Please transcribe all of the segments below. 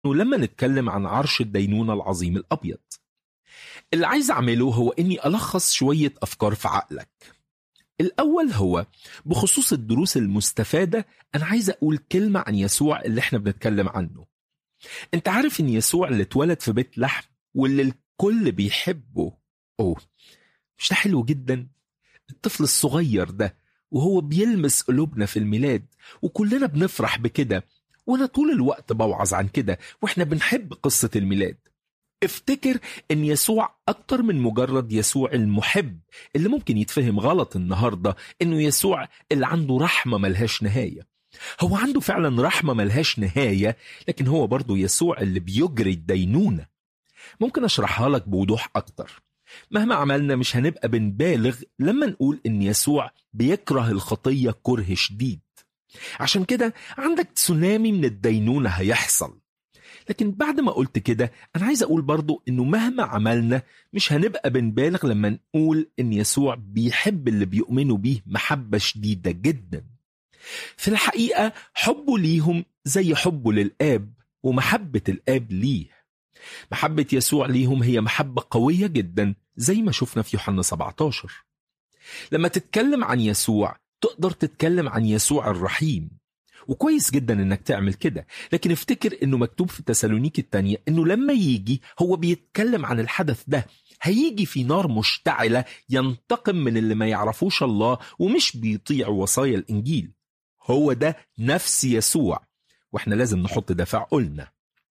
لما نتكلم عن عرش الدينونة العظيم الأبيض اللي عايز أعمله هو إني ألخص شوية أفكار في عقلك الأول هو بخصوص الدروس المستفادة أنا عايز أقول كلمة عن يسوع اللي احنا بنتكلم عنه أنت عارف إن يسوع اللي اتولد في بيت لحم واللي الكل بيحبه أوه مش ده حلو جدا الطفل الصغير ده وهو بيلمس قلوبنا في الميلاد وكلنا بنفرح بكده وانا طول الوقت بوعظ عن كده واحنا بنحب قصة الميلاد افتكر ان يسوع اكتر من مجرد يسوع المحب اللي ممكن يتفهم غلط النهاردة انه يسوع اللي عنده رحمة ملهاش نهاية هو عنده فعلا رحمة ملهاش نهاية لكن هو برضه يسوع اللي بيجري الدينونة ممكن اشرحها لك بوضوح اكتر مهما عملنا مش هنبقى بنبالغ لما نقول ان يسوع بيكره الخطية كره شديد عشان كده عندك تسونامي من الدينونة هيحصل لكن بعد ما قلت كده أنا عايز أقول برضو إنه مهما عملنا مش هنبقى بنبالغ لما نقول إن يسوع بيحب اللي بيؤمنوا بيه محبة شديدة جدا في الحقيقة حبه ليهم زي حبه للآب ومحبة الآب ليه محبة يسوع ليهم هي محبة قوية جدا زي ما شفنا في يوحنا 17 لما تتكلم عن يسوع تقدر تتكلم عن يسوع الرحيم وكويس جدا انك تعمل كده لكن افتكر انه مكتوب في تسالونيك التانية انه لما يجي هو بيتكلم عن الحدث ده هيجي في نار مشتعلة ينتقم من اللي ما يعرفوش الله ومش بيطيع وصايا الإنجيل هو ده نفس يسوع واحنا لازم نحط ده في عقولنا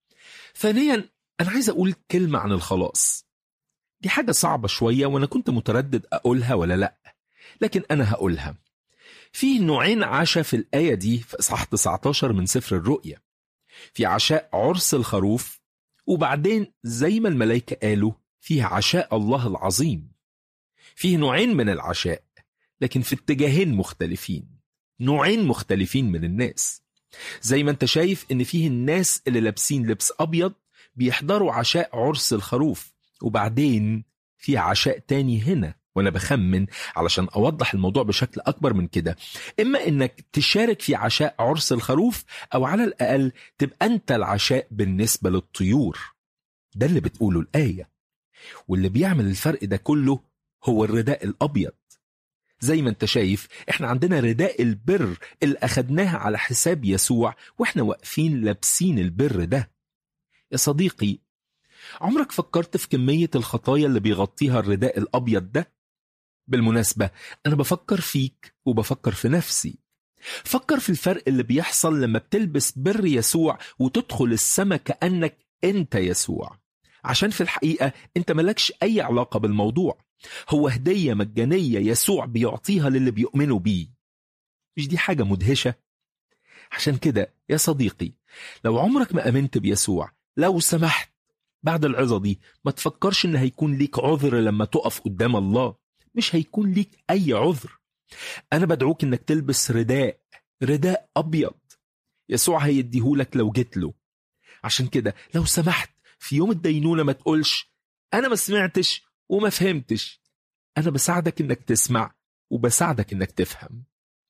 ثانيا أنا عايز أقول كلمة عن الخلاص دي حاجة صعبة شوية وأنا كنت متردد أقولها ولا لأ لكن أنا هقولها في نوعين عشاء في الآية دي في إصحاح 19 من سفر الرؤيا في عشاء عرس الخروف وبعدين زي ما الملائكة قالوا فيه عشاء الله العظيم فيه نوعين من العشاء لكن في اتجاهين مختلفين نوعين مختلفين من الناس زي ما انت شايف ان فيه الناس اللي لابسين لبس ابيض بيحضروا عشاء عرس الخروف وبعدين في عشاء تاني هنا وانا بخمن علشان اوضح الموضوع بشكل اكبر من كده اما انك تشارك في عشاء عرس الخروف او على الاقل تبقى انت العشاء بالنسبه للطيور ده اللي بتقوله الايه واللي بيعمل الفرق ده كله هو الرداء الابيض زي ما انت شايف احنا عندنا رداء البر اللي اخدناها على حساب يسوع واحنا واقفين لابسين البر ده يا صديقي عمرك فكرت في كمية الخطايا اللي بيغطيها الرداء الأبيض ده؟ بالمناسبة أنا بفكر فيك وبفكر في نفسي فكر في الفرق اللي بيحصل لما بتلبس بر يسوع وتدخل السما كأنك أنت يسوع عشان في الحقيقة أنت ملكش أي علاقة بالموضوع هو هدية مجانية يسوع بيعطيها للي بيؤمنوا بيه مش دي حاجة مدهشة؟ عشان كده يا صديقي لو عمرك ما أمنت بيسوع لو سمحت بعد العظة دي ما تفكرش ان هيكون ليك عذر لما تقف قدام الله مش هيكون ليك اي عذر انا بدعوك انك تلبس رداء رداء ابيض يسوع هيديهولك لو جيت له عشان كده لو سمحت في يوم الدينونة ما تقولش انا ما سمعتش وما فهمتش انا بساعدك انك تسمع وبساعدك انك تفهم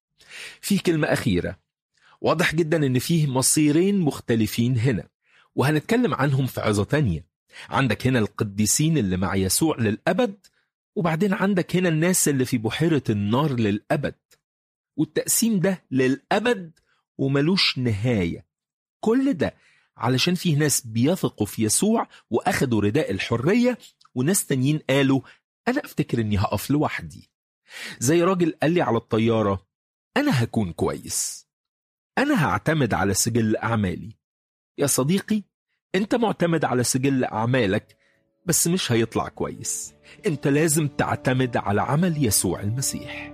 في كلمة أخيرة واضح جدا ان فيه مصيرين مختلفين هنا وهنتكلم عنهم في عظة تانية عندك هنا القديسين اللي مع يسوع للأبد وبعدين عندك هنا الناس اللي في بحيرة النار للأبد والتقسيم ده للأبد وملوش نهاية كل ده علشان فيه ناس بيثقوا في يسوع وأخدوا رداء الحرية وناس تانيين قالوا أنا أفتكر إني هقف لوحدي زي راجل قال لي على الطيارة أنا هكون كويس أنا هعتمد على سجل أعمالي يا صديقي انت معتمد على سجل اعمالك بس مش هيطلع كويس انت لازم تعتمد على عمل يسوع المسيح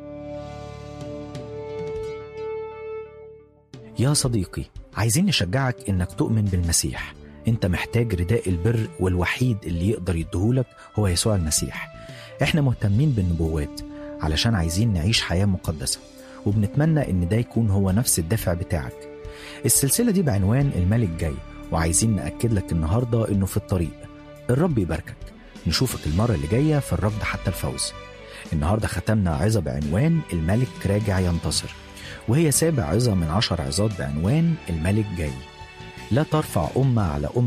يا صديقي عايزين نشجعك انك تؤمن بالمسيح انت محتاج رداء البر والوحيد اللي يقدر يديهولك هو يسوع المسيح احنا مهتمين بالنبوات علشان عايزين نعيش حياة مقدسة وبنتمنى ان ده يكون هو نفس الدافع بتاعك السلسلة دي بعنوان الملك جاي وعايزين نأكد لك النهاردة إنه في الطريق الرب يباركك نشوفك المرة اللي جاية في الركض حتى الفوز النهاردة ختمنا عظة بعنوان الملك راجع ينتصر وهي سابع عظة من عشر عظات بعنوان الملك جاي لا ترفع أمة على أمة